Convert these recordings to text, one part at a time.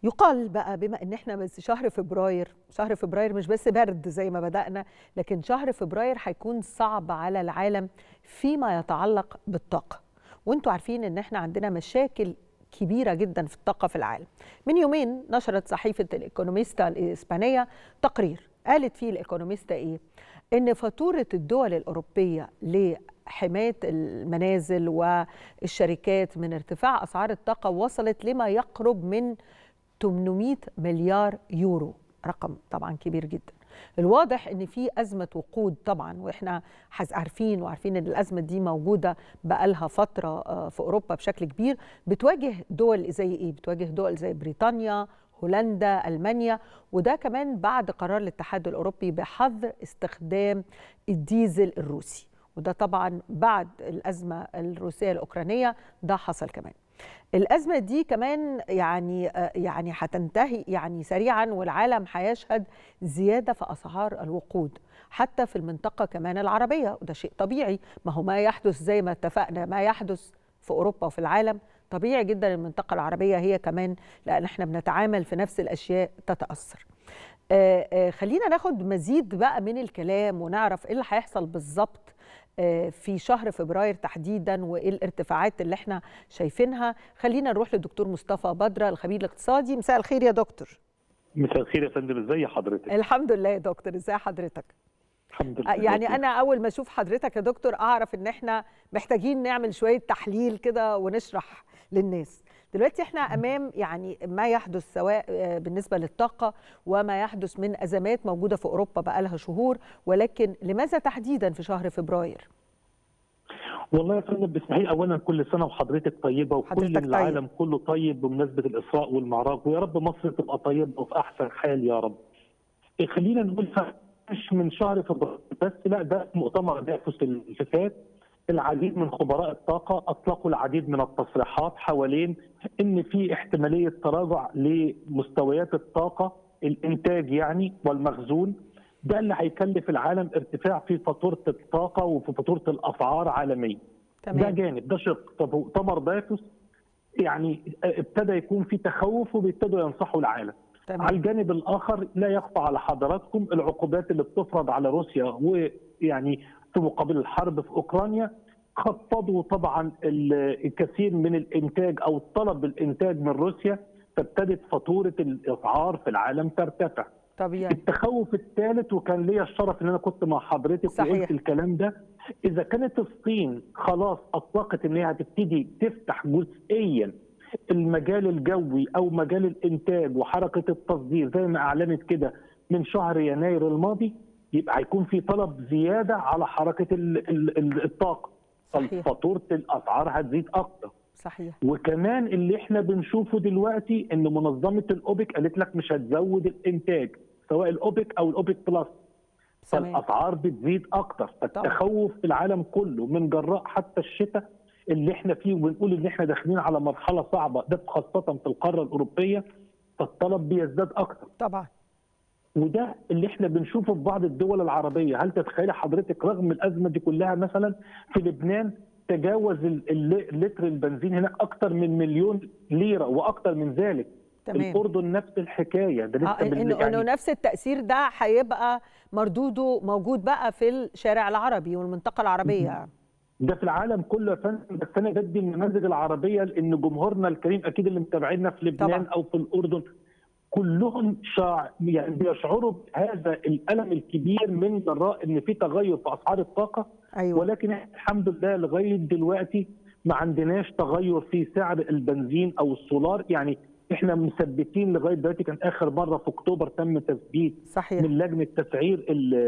يقال بقى بما ان احنا بس شهر فبراير شهر فبراير مش بس برد زي ما بدأنا لكن شهر فبراير هيكون صعب على العالم فيما يتعلق بالطاقة وانتوا عارفين ان احنا عندنا مشاكل كبيرة جدا في الطاقة في العالم من يومين نشرت صحيفة الإيكونوميستا الإسبانية تقرير قالت فيه الإيكونوميستا إيه؟ إن فاتورة الدول الأوروبية لحماية المنازل والشركات من ارتفاع أسعار الطاقة وصلت لما يقرب من 800 مليار يورو رقم طبعا كبير جدا الواضح ان في ازمه وقود طبعا واحنا عارفين وعارفين ان الازمه دي موجوده بقالها فتره في اوروبا بشكل كبير بتواجه دول زي ايه بتواجه دول زي بريطانيا هولندا المانيا وده كمان بعد قرار الاتحاد الاوروبي بحظر استخدام الديزل الروسي وده طبعا بعد الازمه الروسيه الاوكرانيه ده حصل كمان الازمه دي كمان يعني يعني هتنتهي يعني سريعا والعالم هيشهد زياده في اسعار الوقود حتى في المنطقه كمان العربيه وده شيء طبيعي ما هو ما يحدث زي ما اتفقنا ما يحدث في اوروبا وفي العالم طبيعي جدا المنطقه العربيه هي كمان لان احنا بنتعامل في نفس الاشياء تتاثر آآ آآ خلينا ناخد مزيد بقى من الكلام ونعرف ايه اللي هيحصل بالظبط في شهر فبراير تحديدا وايه الارتفاعات اللي احنا شايفينها خلينا نروح للدكتور مصطفى بدره الخبير الاقتصادي مساء الخير يا دكتور مساء الخير يا فندم ازي حضرتك الحمد لله يا دكتور ازي حضرتك الحمد لله يعني انا اول ما اشوف حضرتك يا دكتور اعرف ان احنا محتاجين نعمل شويه تحليل كده ونشرح للناس دلوقتي احنا امام يعني ما يحدث سواء بالنسبه للطاقه وما يحدث من ازمات موجوده في اوروبا بقالها شهور ولكن لماذا تحديدا في شهر فبراير؟ والله يا فندم باسمحي اولا كل سنه وحضرتك طيبه وكل العالم طيب. كله طيب بمناسبه الاسراء والمعراج ويا رب مصر تبقى طيبه وفي احسن حال يا رب. خلينا نقول مش من شهر فبراير بس لا ده مؤتمر دافوس اللي فات العديد من خبراء الطاقة أطلقوا العديد من التصريحات حوالين أن في احتمالية تراجع لمستويات الطاقة الإنتاج يعني والمخزون ده اللي هيكلف العالم ارتفاع في فاتورة الطاقة وفي فاتورة الأسعار عالميا تمام. ده جانب ده شق طب مؤتمر دافوس يعني ابتدى يكون في تخوف وبيبتدوا ينصحوا العالم تمام. على الجانب الآخر لا يخفى على حضراتكم العقوبات اللي بتفرض على روسيا ويعني في مقابل الحرب في اوكرانيا خفضوا طبعا الكثير من الانتاج او طلب بالانتاج من روسيا فابتدت فاتوره الاسعار في العالم ترتفع. طبيعي. التخوف الثالث وكان ليا الشرف ان انا كنت مع حضرتك صحيح. وقلت الكلام ده اذا كانت الصين خلاص اطلقت ان هي هتبتدي تفتح جزئيا المجال الجوي او مجال الانتاج وحركه التصدير زي ما اعلنت كده من شهر يناير الماضي يبقى هيكون في طلب زياده على حركه الطاقه فاتوره الاسعار هتزيد اكتر صحيح وكمان اللي احنا بنشوفه دلوقتي ان منظمه الاوبك قالت لك مش هتزود الانتاج سواء الاوبك او الاوبك بلس فالاسعار بتزيد اكتر فالتخوف في العالم كله من جراء حتى الشتاء اللي احنا فيه وبنقول ان احنا داخلين على مرحله صعبه ده خاصه في القاره الاوروبيه فالطلب بيزداد اكتر طبعا وده اللي احنا بنشوفه في بعض الدول العربيه، هل تتخيلي حضرتك رغم الازمه دي كلها مثلا في لبنان تجاوز اللتر البنزين هناك اكثر من مليون ليره واكثر من ذلك. تمام. الاردن نفس الحكايه ده لسه آه انه يعني انه نفس التاثير ده هيبقى مردوده موجود بقى في الشارع العربي والمنطقه العربيه. ده في العالم كله يا فندم بس انا بدي النماذج العربيه لان جمهورنا الكريم اكيد اللي متابعينا في لبنان طبعا. او في الاردن كلهم شاع يعني بيشعروا بهذا الالم الكبير من جراء ان في تغير في اسعار الطاقه أيوة. ولكن الحمد لله لغايه دلوقتي ما عندناش تغير في سعر البنزين او السولار يعني احنا مثبتين لغايه دلوقتي كان اخر مره في اكتوبر تم تثبيت صحيح. من لجنه تسعير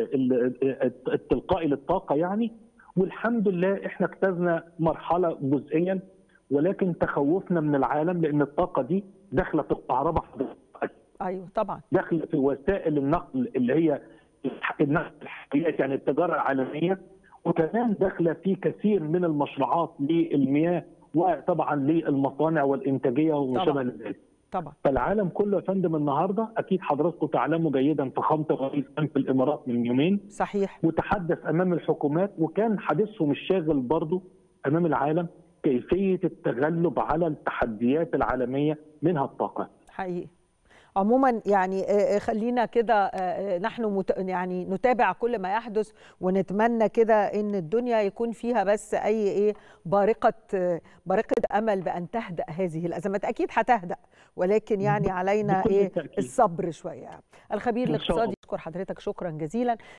التلقائي للطاقه يعني والحمد لله احنا اجتزنا مرحله جزئيا ولكن تخوفنا من العالم لان الطاقه دي داخله في الكهرباء ايوه طبعا داخل في وسائل النقل اللي هي النقل الحقيقي يعني التجاره العالميه وكمان داخله في كثير من المشروعات للمياه وطبعا للمصانع والانتاجيه وما شابه ذلك. طبعا فالعالم كله يا فندم النهارده اكيد حضراتكم تعلموا جيدا فخامه الرئيس كان في الامارات من يومين صحيح وتحدث امام الحكومات وكان حديثهم الشاغل برضه امام العالم كيفيه التغلب على التحديات العالميه منها الطاقه. حقيقي عموما يعني خلينا كده نحن يعني نتابع كل ما يحدث ونتمنى كده ان الدنيا يكون فيها بس اي ايه بارقه بارقه امل بان تهدا هذه الازمات اكيد هتهدا ولكن يعني علينا ايه الصبر شويه الخبير الاقتصادي اشكر حضرتك شكرا جزيلا